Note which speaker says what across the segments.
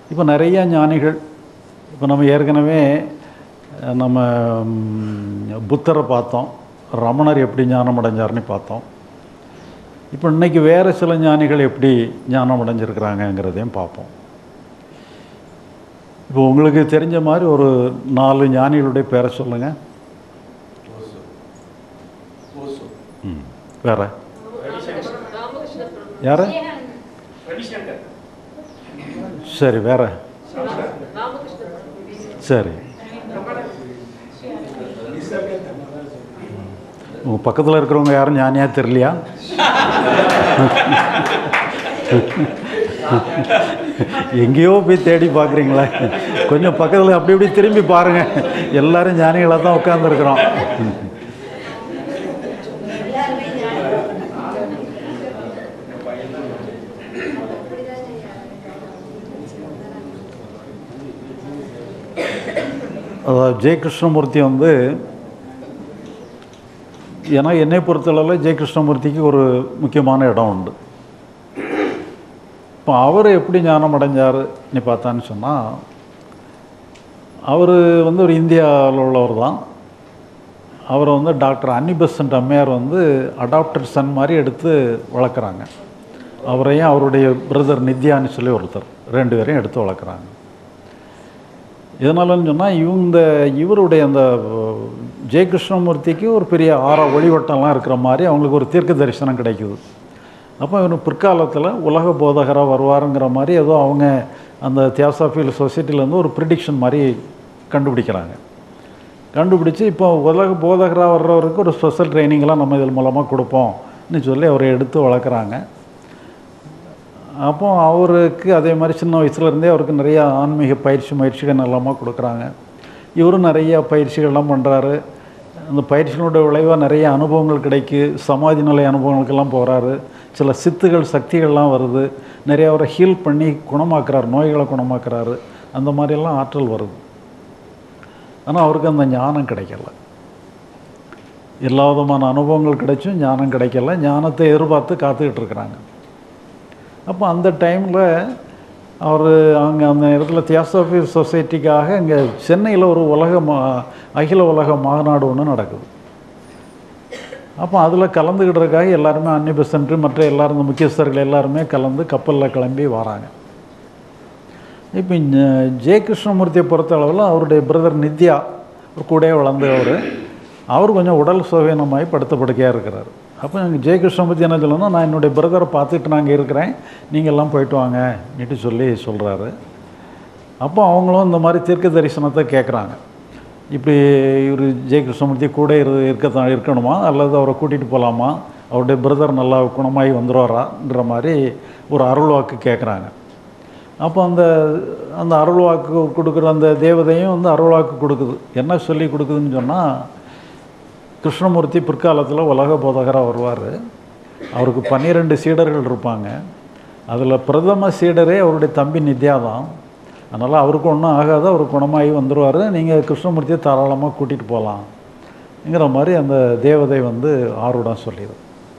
Speaker 1: இப்போ நிறைய ஞானிகள் இப்போ நம்ம ஏற்கனவே அஹ், நம்ம ம், புத்தரை பார்த்தோம் ரமணர் எப்படி ஞானம் அடைஞ்சார்னு பார்த்தோம் இப்போ இன்னைக்கு வேறு சில ஞானிகள் எப்படி ஞானம் அடைஞ்சிருக்கிறாங்கங்கிறதையும் பார்ப்போம் இப்போ உங்களுக்கு தெரிஞ்ச மாதிரி ஒரு நாலு ஞானிகளுடைய பேரை சொல்லுங்கள் ம் வேற யார் சரி வேற சரி உங்கள் பக்கத்தில் இருக்கிறவங்க யாரும் ஞானியா தெரியலையா எங்கேயோ போய் தேடி பார்க்குறீங்களே கொஞ்சம் பக்கத்தில் அப்படி இப்படி திரும்பி பாருங்கள் எல்லாரும் ஞானிகளாக தான் உட்காந்துருக்குறோம் அதாவது ஜெய கிருஷ்ணமூர்த்தி வந்து ஏன்னா என்னை பொறுத்தளவில் ஜெய கிருஷ்ணமூர்த்திக்கு ஒரு முக்கியமான இடம் உண்டு இப்போ அவர் எப்படி ஞானம் அடைஞ்சாருன்னு பார்த்தான்னு சொன்னால் அவர் வந்து ஒரு இந்தியாவில் உள்ளவர் தான் அவரை வந்து டாக்டர் அன்னி பெசன்ட் அம்மையார் வந்து அடாப்டட் சன் மாதிரி எடுத்து வளர்க்குறாங்க அவரையும் அவருடைய பிரதர் நித்யான்னு சொல்லி ஒருத்தர் ரெண்டு பேரையும் எடுத்து வளர்க்குறாங்க எதனாலன்னு சொன்னால் இவங்க இவருடைய அந்த அஹ், ஜெய கிருஷ்ணமூர்த்திக்கு ஒரு பெரிய ஆற ஒளிவட்டம்லாம் இருக்கிற மாதிரி அவங்களுக்கு ஒரு தீர்க்க தரிசனம் கிடைக்குது அப்போ இவர் பிற்காலத்தில் உலக போதகராக வருவாருங்கிற மாதிரி ஏதோ அவங்க அந்த தியாசாஃபியல் சொசைட்டிலேருந்து ஒரு ப்ரிடிக்ஷன் மாதிரி கண்டுபிடிக்கிறாங்க கண்டுபிடிச்சு இப்போ உலக போதகராக வர்றவருக்கு ஒரு ஸ்பெஷல் ட்ரைனிங்லாம் நம்ம இதன் மூலமாக கொடுப்போம்னு சொல்லி அவரை எடுத்து வளர்க்குறாங்க அப்போ அவருக்கு அதே மாதிரி சின்ன வயசுலேருந்தே அவருக்கு நிறைய ஆன்மீக பயிற்சி முயற்சிகள் எல்லாமா கொடுக்குறாங்க இவரும் நிறைய பயிற்சிகள்லாம் பண்ணுறாரு அந்த பயிற்சிகளுடைய விளைவாக நிறைய அனுபவங்கள் கிடைக்கு சமாதி நிலை அனுபவங்களுக்கெல்லாம் போகிறாரு சில சித்துகள் சக்திகள்லாம் வருது நிறைய அவரை ஹீல் பண்ணி குணமாக்குறாரு நோய்களை குணமாக்குறாரு அந்த மாதிரியெல்லாம் ஆற்றல் வருது ஆனால் அவருக்கு அந்த ஞானம் கிடைக்கல எல்லா விதமான அனுபவங்கள் கிடைச்சும் ஞானம் கிடைக்கல ஞானத்தை எதிர்பார்த்து காத்துக்கிட்டு இருக்கிறாங்க அப்போ அந்த டைமில் அவர் அங்கே அந்த இடத்துல தியாசோஃபி சொசைட்டிக்காக இங்கே சென்னையில் ஒரு உலக மா அகில உலக மாநாடு ஒன்று நடக்குது அப்போ அதில் கலந்துக்கிட்டதுக்காக எல்லாருமே அன்னி பெசன்ட்டு மற்ற எல்லாரும் இந்த முக்கியஸ்தர்கள் எல்லாருமே கலந்து கப்பலில் கிளம்பி வராங்க இப்போ இந்த ஜெய கிருஷ்ணமூர்த்தியை பொறுத்த அளவில் அவருடைய பிரதர் நித்யா ஒரு கூடயே வளர்ந்தவர் அவர் கொஞ்சம் உடல் சுகவீனமாகி படுத்த படுக்கையாக இருக்கிறார் அப்போ எங்கள் ஜெய கிருஷ்ணமூர்த்தி என்ன சொல்லணும் நான் என்னுடைய பிரதரை பார்த்துட்டு நான் இங்கே இருக்கிறேன் நீங்கள் எல்லாம் போயிட்டு வாங்க நீட்டு சொல்லி சொல்கிறாரு அப்போ அவங்களும் இந்த மாதிரி தீர்க்க தரிசனத்தை கேட்குறாங்க இப்படி இவர் ஜெய கிருஷ்ணமூர்த்தி கூட இரு இருக்கத்தான் இருக்கணுமா அல்லது அவரை கூட்டிகிட்டு போகலாமா அவருடைய பிரதர் நல்லா குணமாகி வந்துடுவாராங்கிற மாதிரி ஒரு அருள் வாக்கு கேட்குறாங்க அப்போ அந்த அந்த அருள் வாக்கு கொடுக்குற அந்த தேவதையும் வந்து அருள் வாக்கு கொடுக்குது என்ன சொல்லி கொடுக்குதுன்னு சொன்னால் கிருஷ்ணமூர்த்தி பிற்காலத்தில் உலக போதகராக வருவார் அவருக்கு பன்னிரெண்டு சீடர்கள் இருப்பாங்க அதில் பிரதம சீடரே அவருடைய தம்பி நித்யா தான் அதனால் அவருக்கு ஒன்றும் ஆகாது அவர் குணமாகி வந்துடுவார் நீங்கள் கிருஷ்ணமூர்த்தியை தாராளமாக கூட்டிகிட்டு போகலாம்ங்கிற மாதிரி அந்த தேவதை வந்து ஆர்வடம் சொல்லிடுது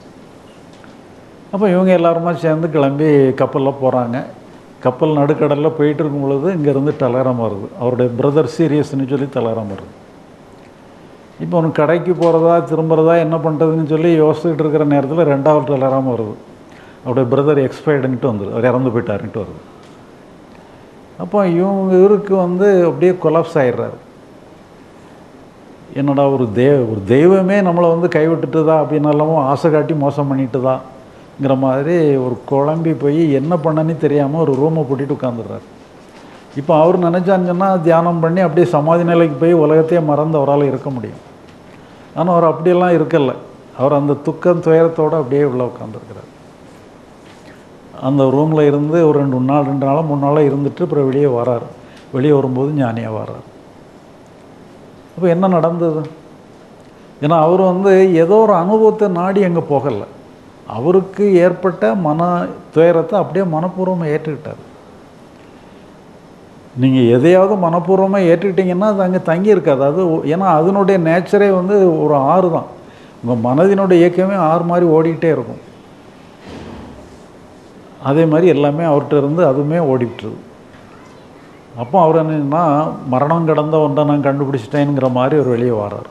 Speaker 1: அப்போ இவங்க எல்லாருமா சேர்ந்து கிளம்பி கப்பலில் போகிறாங்க கப்பல் நடுக்கடலில் போயிட்டு இருக்கும் பொழுது இங்கேருந்து டலரம் வருது அவருடைய பிரதர் சீரியஸ்னு சொல்லி டலரம் வருது இப்போ அவனுக்கு கடைக்கு போகிறதா திரும்புறதா என்ன பண்ணுறதுன்னு சொல்லி யோசிச்சுட்டு இருக்கிற நேரத்தில் ரெண்டாவது டலராம வருது அவருடைய பிரதர் எக்ஸ்பயர்டுன்ட்டு வந்துடுது அவர் இறந்து போயிட்டாருன்ட்டு வருது அப்போ இவங்க இவருக்கு வந்து அப்படியே கொலாப்ஸ் ஆயிடுறாரு என்னடா ஒரு தெய்வ ஒரு தெய்வமே நம்மளை வந்து கைவிட்டுட்டுதா அப்படின்னாலும் ஆசை காட்டி மோசம் பண்ணிட்டுதாங்கிற மாதிரி ஒரு குழம்பி போய் என்ன பண்ணனே தெரியாமல் ஒரு ரூமை பூட்டிட்டு உட்காந்துடுறாரு இப்போ அவர் நினச்சான்னு சொன்னால் தியானம் பண்ணி அப்படியே சமாதி நிலைக்கு போய் உலகத்தையே மறந்து அவரால் இருக்க முடியும் ஆனால் அவர் அப்படியெல்லாம் இருக்கல அவர் அந்த துக்கம் துயரத்தோடு அப்படியே உள்ள உட்காந்துருக்கிறார் அந்த ரூமில் இருந்து ஒரு ரெண்டு நாள் ரெண்டு நாளாக மூணு நாளாக இருந்துட்டு அப்புறம் வெளியே வரார் வெளியே வரும்போது ஞானியாக வர்றார் அப்போ என்ன நடந்தது ஏன்னா அவர் வந்து ஏதோ ஒரு அனுபவத்தை நாடி அங்கே போகலை அவருக்கு ஏற்பட்ட மன துயரத்தை அப்படியே மனப்பூர்வமாக ஏற்றுக்கிட்டார் நீங்கள் எதையாவது மனப்பூர்வமாக ஏற்றுக்கிட்டீங்கன்னா அது அங்கே தங்கி இருக்காது அது ஒ- ஏன்னா அதனுடைய நேச்சரே வந்து ஒரு ஆறு தான் உங்கள் மனதினுடைய இயக்கமே ஆறு மாதிரி ஓடிக்கிட்டே இருக்கும் அதே மாதிரி எல்லாமே அவர்கிட்ட இருந்து அதுவுமே ஓடிட்டுருது அப்போ அவர் என்னன்னா மரணம் கடந்த ஒன்றை நான் கண்டுபிடிச்சிட்டேங்கிற மாதிரி ஒரு வெளியே வரார்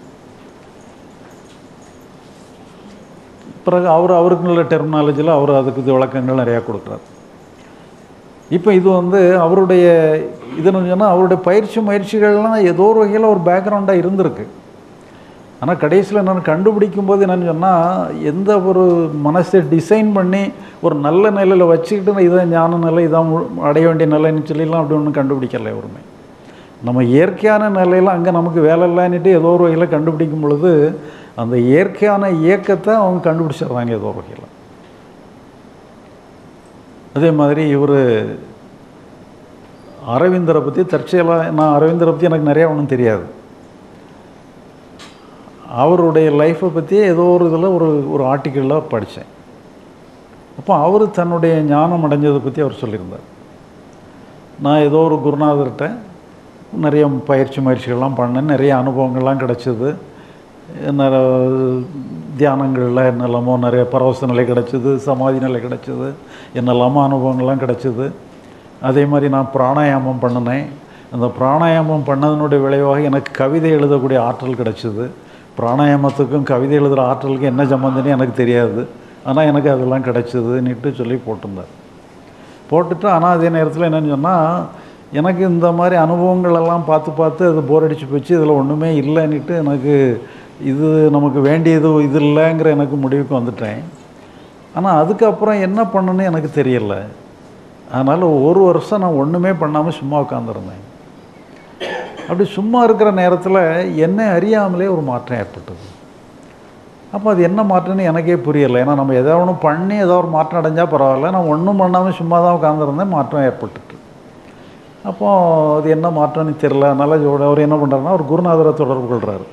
Speaker 1: பிறகு அவர் அவருக்கு நல்ல டெர்மினாலஜியில் அவர் அதுக்கு இது விளக்கங்கள் நிறையா கொடுக்குறாரு இப்போ இது வந்து அவருடைய இது சொன்னால் அவருடைய பயிற்சி முயற்சிகள்லாம் ஏதோ ஒரு வகையில் ஒரு பேக்ரவுண்டாக இருந்திருக்கு ஆனால் கடைசியில் நான் கண்டுபிடிக்கும் போது என்னன்னு சொன்னால் எந்த ஒரு மனசை டிசைன் பண்ணி ஒரு நல்ல நிலையில் வச்சுக்கிட்டு இதான் ஞான நிலை இதான் மு- அடைய வேண்டிய நிலைன்னு சொல்லிலாம் அப்படி ஒன்றும் கண்டுபிடிக்கல எவருமே நம்ம இயற்கையான நிலையில் அங்கே நமக்கு வேலை இல்லைன்னுட்டு ஏதோ ஒரு வகையில் கண்டுபிடிக்கும் பொழுது அந்த இயற்கையான இயக்கத்தை அவங்க கண்டுபிடிச்சிடுறாங்க ஏதோ ஒரு வகையில் அதே மாதிரி இவர் அரவிந்தரை பற்றி தற்செயலாக நான் அரவிந்தரை பற்றி எனக்கு நிறையா ஒன்றும் தெரியாது அவருடைய லைஃப்பை பற்றி ஏதோ ஒரு இதில் ஒரு ஒரு ஆர்டிக்கிளில் படித்தேன் அப்போ அவர் தன்னுடைய ஞானம் அடைஞ்சதை பற்றி அவர் சொல்லியிருந்தார் நான் ஏதோ ஒரு குருநாதர்கிட்ட நிறைய பயிற்சி முயற்சிகள்லாம் பண்ணேன் நிறைய அனுபவங்கள்லாம் கிடச்சிது நிறைய தியானங்களில் என்னெல்லாமோ நிறைய பரவச நிலை கிடச்சிது சமாதி நிலை கிடச்சிது என்னெல்லாமோ அனுபவங்கள்லாம் கிடச்சிது அதே மாதிரி நான் பிராணாயாமம் பண்ணினேன் அந்த பிராணாயாமம் பண்ணதனுடைய விளைவாக எனக்கு கவிதை எழுதக்கூடிய ஆற்றல் கிடச்சிது பிராணாயாமத்துக்கும் கவிதை எழுதுகிற ஆற்றலுக்கும் என்ன சம்மந்தம்னு எனக்கு தெரியாது ஆனால் எனக்கு அதெல்லாம் கிடச்சிதுன்னுட்டு சொல்லி போட்டிருந்தார் போட்டுட்டு ஆனால் அதே நேரத்தில் என்னன்னு சொன்னால் எனக்கு இந்த மாதிரி அனுபவங்கள் எல்லாம் பார்த்து பார்த்து அது போர் அடிச்சு போச்சு இதில் ஒன்றுமே இல்லைன்னுட்டு எனக்கு இது நமக்கு வேண்டியது இது இல்லைங்கிற எனக்கு முடிவுக்கு வந்துட்டேன் ஆனால் அதுக்கப்புறம் என்ன பண்ணணும்னு எனக்கு தெரியல அதனால் ஒரு வருஷம் நான் ஒன்றுமே பண்ணாமல் சும்மா உட்காந்துருந்தேன் அப்படி சும்மா இருக்கிற நேரத்தில் என்னை அறியாமலே ஒரு மாற்றம் ஏற்பட்டது அப்போ அது என்ன மாற்றம்னு எனக்கே புரியலை ஏன்னா நம்ம எதாவது ஒன்று பண்ணி ஏதோ ஒரு மாற்றம் அடைஞ்சால் பரவாயில்ல நான் ஒன்றும் பண்ணாமல் சும்மா தான் உட்காந்துருந்தேன் மாற்றம் ஏற்பட்டுட்டு அப்போ அது என்ன மாற்றம்னு தெரில அதனால் இவரு- அவர் என்ன பண்ணுறாருன்னா ஒரு குருநாதரை தொடர்பு கொள்கிறாரு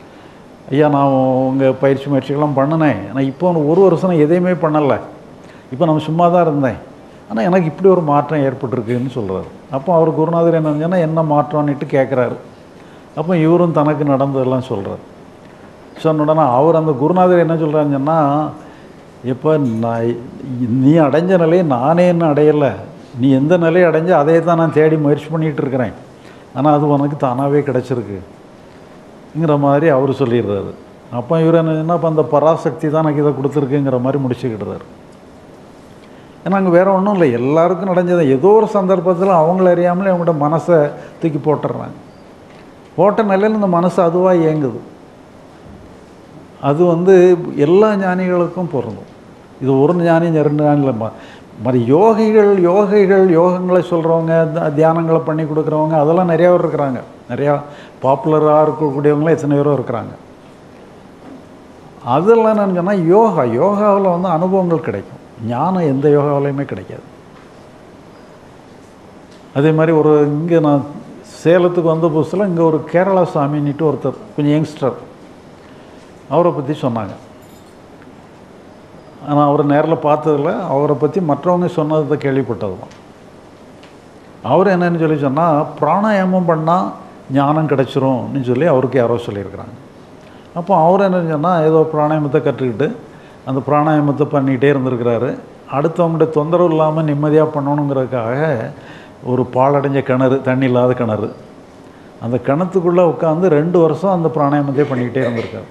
Speaker 1: ஐயா நான் உங்கள் பயிற்சி முயற்சிகள்லாம் பண்ணினேன் ஆனால் இப்போ ஒரு வருஷம் நான் எதையுமே பண்ணலை இப்போ நம்ம சும்மா தான் இருந்தேன் ஆனால் எனக்கு இப்படி ஒரு மாற்றம் ஏற்பட்டிருக்குன்னு சொல்கிறாரு அப்போ அவர் குருநாதர் என்ன சொன்னால் என்ன மாற்றம்னுட்டு கேட்குறாரு அப்போ இவரும் தனக்கு நடந்ததெல்லாம் சொல்கிறார் சொன்ன உடனே அவர் அந்த குருநாதர் என்ன சொல்கிறாருன்னு சொன்னால் இப்போ நான் நீ அடைஞ்ச நிலையை நானே இன்னும் அடையலை நீ எந்த நிலையை அடைஞ்ச அதே தான் நான் தேடி முயற்சி பண்ணிகிட்டு இருக்கிறேன் ஆனால் அது உனக்கு தானாகவே கிடச்சிருக்குங்கிற மாதிரி அவர் சொல்லிடுறாரு அப்போ இவர் என்ன சொன்னா, அப்போ அந்த பராசக்தி தான் எனக்கு இதை கொடுத்துருக்குங்கிற மாதிரி முடிச்சுக்கிடுறாரு ஏன்னா அங்கே வேறு ஒன்றும் இல்லை எல்லாருக்கும் நடந்தது ஏதோ ஒரு சந்தர்ப்பத்தில் அவங்கள அறியாமலே அவங்களோட மனசை தூக்கி போட்டுடுறாங்க போட்ட நிலையில் இந்த மனசு அதுவாக இயங்குது அது வந்து எல்லா ஞானிகளுக்கும் பொருந்தும் இது ஒரு ஞானி ரெண்டு ஞானி இல்லை ம- மற்ற யோகிகள் யோகிகள் யோகங்களை சொல்கிறவங்க தியானங்களை பண்ணி கொடுக்குறவங்க அதெல்லாம் நிறையா பேர் இருக்கிறாங்க நிறையா பாப்புலராக இருக்கக்கூடியவங்களும் எத்தனை பேரும் இருக்கிறாங்க அதெல்லாம் என்னன்னு சொன்னால் யோகா யோகாவில் வந்து அனுபவங்கள் கிடைக்கும் ஞானம் எந்த யோகாவிலையுமே கிடைக்காது அதே மாதிரி ஒரு இங்கே நான் சேலத்துக்கு வந்த புதுசில் இங்கே ஒரு கேரளா சாமின்னுட்டு ஒருத்தர் கொஞ்சம் யங்ஸ்டர் அவரை பற்றி சொன்னாங்க ஆனால் அவரை நேரில் பார்த்ததில்ல அவரை பற்றி மற்றவங்க சொன்னதை கேள்விப்பட்டது தான் அவர் என்னன்னு சொல்லி சொன்னால் பிராணாயாமம் பண்ணால் ஞானம் கிடச்சிரும்னு சொல்லி அவருக்கு யாரோ சொல்லியிருக்கிறாங்க அப்போ அவர் என்ன சொன்னால் ஏதோ பிராணாயாமத்தை கற்றுக்கிட்டு அந்த பிராணாயாமத்தை பண்ணிக்கிட்டே இருந்திருக்கிறாரு அடுத்தவங்கள்ட்ட தொந்தரவு இல்லாமல் நிம்மதியாக பண்ணணுங்கிறதுக்காக ஒரு பாழடைஞ்ச கிணறு தண்ணி இல்லாத கிணறு அந்த கிணத்துக்குள்ளே உட்காந்து ரெண்டு வருஷம் அந்த பிராணாயாமத்தை பண்ணிக்கிட்டே இருந்திருக்காரு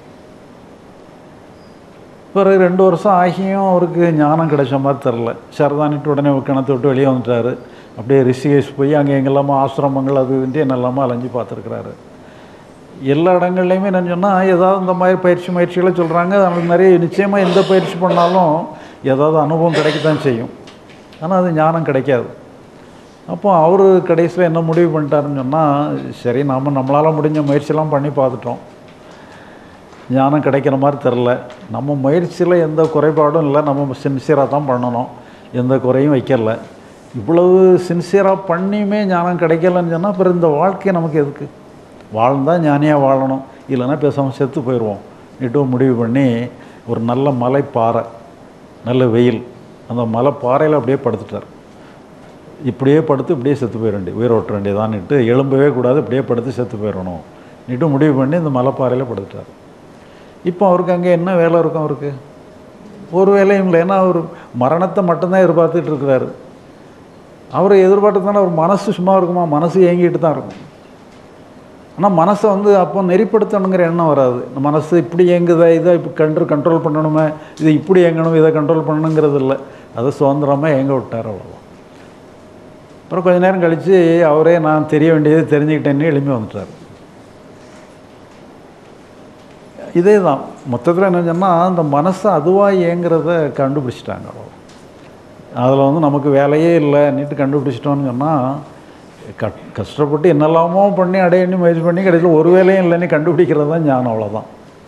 Speaker 1: பிறகு ரெண்டு வருஷம் ஆகியும் அவருக்கு ஞானம் கிடைச்ச மாதிரி தெரில சரதானிட்டு உடனே கிணத்தை விட்டு வெளியே வந்துட்டார் அப்படியே ரிஷிகேஷ் போய் அங்கே எங்கெல்லாமோ ஆசிரமங்கள் அது இது என்னெல்லாமோ அலைஞ்சு பார்த்துருக்குறாரு எல்லா இடங்கள்லையுமே என்ன சொன்னால் ஏதாவது இந்த மாதிரி பயிற்சி முயற்சிகளை சொல்கிறாங்க அவங்களுக்கு நிறைய நிச்சயமாக எந்த பயிற்சி பண்ணாலும் ஏதாவது அனுபவம் கிடைக்கத்தான் செய்யும் ஆனால் அது ஞானம் கிடைக்காது அப்போ அவர் கடைசியில் என்ன முடிவு பண்ணிட்டாருன்னு சொன்னால் சரி நாம் நம்மளால் முடிஞ்ச முயற்சியெல்லாம் பண்ணி பார்த்துட்டோம் ஞானம் கிடைக்கிற மாதிரி தெரில நம்ம முயற்சியில் எந்த குறைபாடும் இல்லை நம்ம சின்சியராக தான் பண்ணணும் எந்த குறையும் வைக்கல இவ்வளவு சின்சியராக பண்ணியுமே ஞானம் கிடைக்கலன்னு சொன்னால் அப்புறம் இந்த வாழ்க்கை நமக்கு எதுக்கு வாழ்ந்தால் ஞானியாக வாழணும் இல்லைன்னா பேசாமல் செத்து போயிடுவோம் இட்டு முடிவு பண்ணி ஒரு நல்ல மலை பாறை நல்ல வெயில் அந்த மலை பாறையில் அப்படியே படுத்துட்டார் இப்படியே படுத்து இப்படியே செத்து போயிட வேண்டிய உயிர் ஓட்ட வேண்டியதான்னுட்டு எழும்பவே கூடாது இப்படியே படுத்து செத்து போயிடணும் நிட்டு முடிவு பண்ணி இந்த மலைப்பாறையில் படுத்துட்டார் இப்போ அவருக்கு அங்கே என்ன வேலை இருக்கும் அவருக்கு ஒரு வேலையும் இல்லை ஏன்னா அவர் மரணத்தை மட்டும்தான் எதிர்பார்த்துட்டு இருக்கிறாரு அவரை எதிர்பார்த்து தானே அவர் மனசு சும்மா இருக்குமா மனசு ஏங்கிட்டு தான் இருக்கும் ஆனால் மனசை வந்து அப்போ நெறிப்படுத்தணுங்கிற எண்ணம் வராது இந்த மனசு இப்படி இயங்குதா இதை இப்போ கண்ட்ரோல் கண்ட்ரோல் பண்ணணுமே இதை இப்படி இயங்கணும் இதை கண்ட்ரோல் பண்ணணுங்கிறது இல்லை அதை சுதந்திரமாக இயங்க விட்டார் அவ்வளோதான் அப்புறம் கொஞ்ச நேரம் கழித்து அவரே நான் தெரிய வேண்டியதை தெரிஞ்சுக்கிட்டேன்னு எழுப்பி வந்துட்டார் இதே தான் மொத்தத்தில் என்ன சொன்னால் அந்த மனசு அதுவாக இயங்குறத கண்டுபிடிச்சிட்டாங்க அவ்வளோ அதில் வந்து நமக்கு வேலையே இல்லை நீட்டு கண்டுபிடிச்சிட்டோன்னு சொன்னால் கட் கஷ்டப்பட்டு என்னெல்லாமோ பண்ணி அடையணி முயற்சி பண்ணி கடைசியில் ஒரு வேலையும் இல்லைன்னு கண்டுபிடிக்கிறது தான் ஞானம் அவ்வளோதான்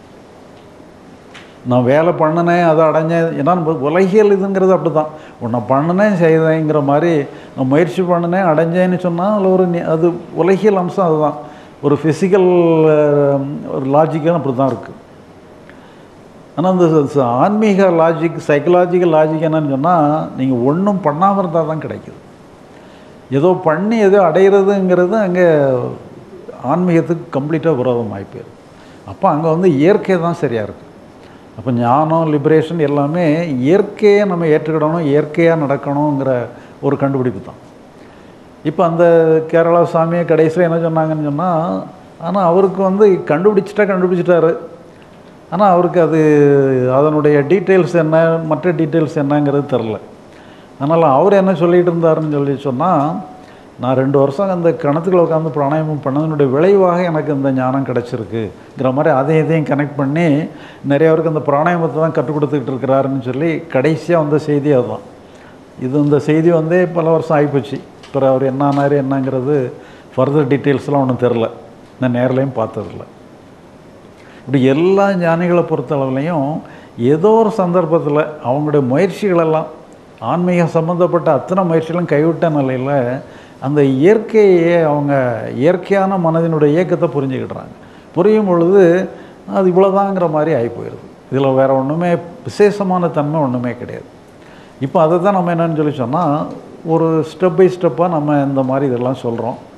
Speaker 1: நான் வேலை பண்ணினேன் அதை அடைஞ்சேன் ஏன்னா நம்ம உலகியல் இதுங்கிறது அப்படி தான் உன்னை பண்ணினேன் செய்தேங்கிற மாதிரி நான் முயற்சி பண்ணினேன் அடைஞ்சேன்னு சொன்னால் அதில் ஒரு நி- அது உலகியல் அம்சம் அதுதான் ஒரு ஃபிசிக்கல் ஒரு லாஜிக்கும் அப்படி தான் இருக்குது ஆனால் அந்த ச- ச- ஆன்மீக லாஜிக் சைக்கலாஜிக்கல் லாஜிக் என்னன்னு சொன்னால் நீங்கள் ஒன்றும் பண்ணாமல் இருந்தால் தான் கிடைக்குது ஏதோ பண்ணி ஏதோ அடையிறதுங்கிறது அங்கே ஆன்மீகத்துக்கு கம்ப்ளீட்டாக விரோதமாகி போயிடும் அப்போ அங்கே வந்து இயற்கை தான் சரியாக இருக்குது அப்போ ஞானம் லிபரேஷன் எல்லாமே இயற்கையை நம்ம ஏற்றுக்கிடணும் இயற்கையாக நடக்கணுங்கிற ஒரு கண்டுபிடிப்பு தான் இப்போ அந்த கேரளா சாமியை கடைசியில் என்ன சொன்னாங்கன்னு சொன்னால் ஆனால் அவருக்கு வந்து கண்டுபிடிச்சிட்டா கண்டுபிடிச்சிட்டாரு ஆனால் அவருக்கு அது அதனுடைய டீட்டெயில்ஸ் என்ன மற்ற டீட்டெயில்ஸ் என்னங்கிறது தெரில அதனால் அவர் என்ன சொல்லிகிட்டு இருந்தாருன்னு சொல்லி சொன்னால் நான் ரெண்டு வருஷம் அந்த கணத்துக்குள்ள உட்காந்து பிராணாயாமம் பண்ணதனுடைய விளைவாக எனக்கு இந்த ஞானம் கிடச்சிருக்குங்கிற மாதிரி அதையும் இதையும் கனெக்ட் பண்ணி நிறைய பேருக்கு அந்த பிராணாயாமத்தை தான் கற்றுக் கொடுத்துக்கிட்டு இருக்கிறாருன்னு சொல்லி கடைசியாக வந்த செய்தி அதுதான் இது இந்த செய்தி வந்து பல வருஷம் ஆகிப்போச்சு அப்புறம் அவர் என்ன ஆனார் என்னங்கிறது ஃபர்தர் டீட்டெயில்ஸ்லாம் ஒன்றும் தெரில நான் நேர்லையும் பார்த்ததில்ல இப்படி எல்லா ஞானிகளை பொறுத்தளவுலையும் ஏதோ ஒரு சந்தர்ப்பத்தில் அவங்களுடைய முயற்சிகளெல்லாம் ஆன்மீகம் சம்மந்தப்பட்ட அத்தனை முயற்சிகளும் கைவிட்ட நிலையில் அந்த இயற்கையே அவங்க இயற்கையான மனதினுடைய இயக்கத்தை புரிஞ்சுக்கிடுறாங்க புரியும் பொழுது அது இவ்வளோதாங்கிற மாதிரி ஆகி போயிடுது இதில் வேறு ஒன்றுமே விசேஷமான தன்மை ஒன்றுமே கிடையாது இப்போ அதை தான் நம்ம என்னன்னு சொல்லி சொன்னால் ஒரு ஸ்டெப் பை ஸ்டெப்பாக நம்ம இந்த மாதிரி இதெல்லாம் சொல்கிறோம்